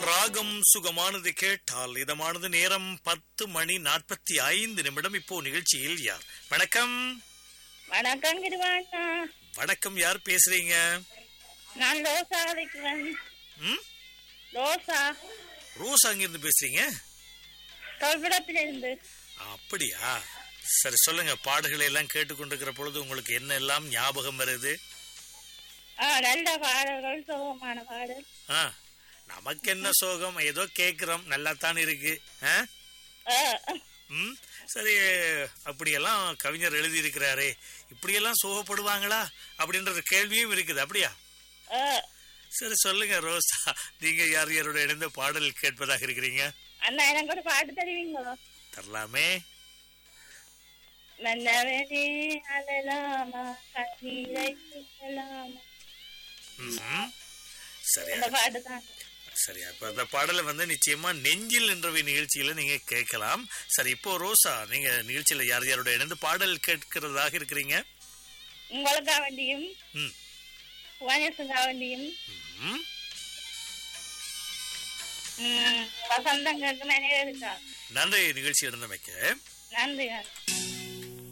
ராகம் சுகமானது கேட்டால் இதமானது நேரம் பத்து மணி நாற்பத்தி ஐந்து நிமிடம் இப்போ நிகழ்ச்சியில் யார் வணக்கம் வணக்கம் கிருவாண்ணா வணக்கம் யார் பேசுறீங்க நான் லோசா அழைக்கிறேன் ம் லோசா ரோஸ் அங்கிருந்து பேசுறீங்க தொல்பிடத்திலிருந்து அப்படியா சரி சொல்லுங்க பாடுகளை எல்லாம் கேட்டுக்கொண்டிருக்கிற பொழுது உங்களுக்கு என்ன எல்லாம் ஞாபகம் வருது ஆ நல்ல பாடல்கள் சுகமான பாடல் ஆ நமக்கு என்ன சோகம் ஏதோ கேக்குறோம் நல்லா தான் இருக்கு ஆ? ஆ, ம் சரி அப்படியெல்லாம் கவிஞர் எழுதியிருக்கிறாரே இப்படியெல்லாம் சோகப்படுவாங்களா அப்படின்ற ஒரு கேள்வியும் இருக்குது அப்படியா ஆ. சரி சொல்லுங்க ரோசா நீங்க யார் யாரோட இணைந்த பாடல் கேட்பதாக இருக்கிறீங்க அண்ணா எனக்கு ஒரு பாட்டு தருவீங்களோ தரலாமே மன்னவனே அழலாமா கண்ணீரை சிந்தலாமா ம்ஹும். சரியா இந்த பாட்டு தான் சரி அப்ப அந்த பாடலை வந்து நிச்சயமா நெஞ்சில் என்றவை நிகழ்ச்சியில நீங்க கேட்கலாம் சரி இப்போ ரோசா நீங்க நிகழ்ச்சியில யார் யாரோட இணைந்து பாடல் கேட்கிறதாக இருக்கிறீங்க உங்களுக்கா வேண்டியும் ம் புவனேசுக்கா வேண்டியும் ம். ம், வசந்தம் கேட்கும் நினைவு இருக்கா நன்றி நிகழ்ச்சி இருந்தமைக்க நன்றி நன்றி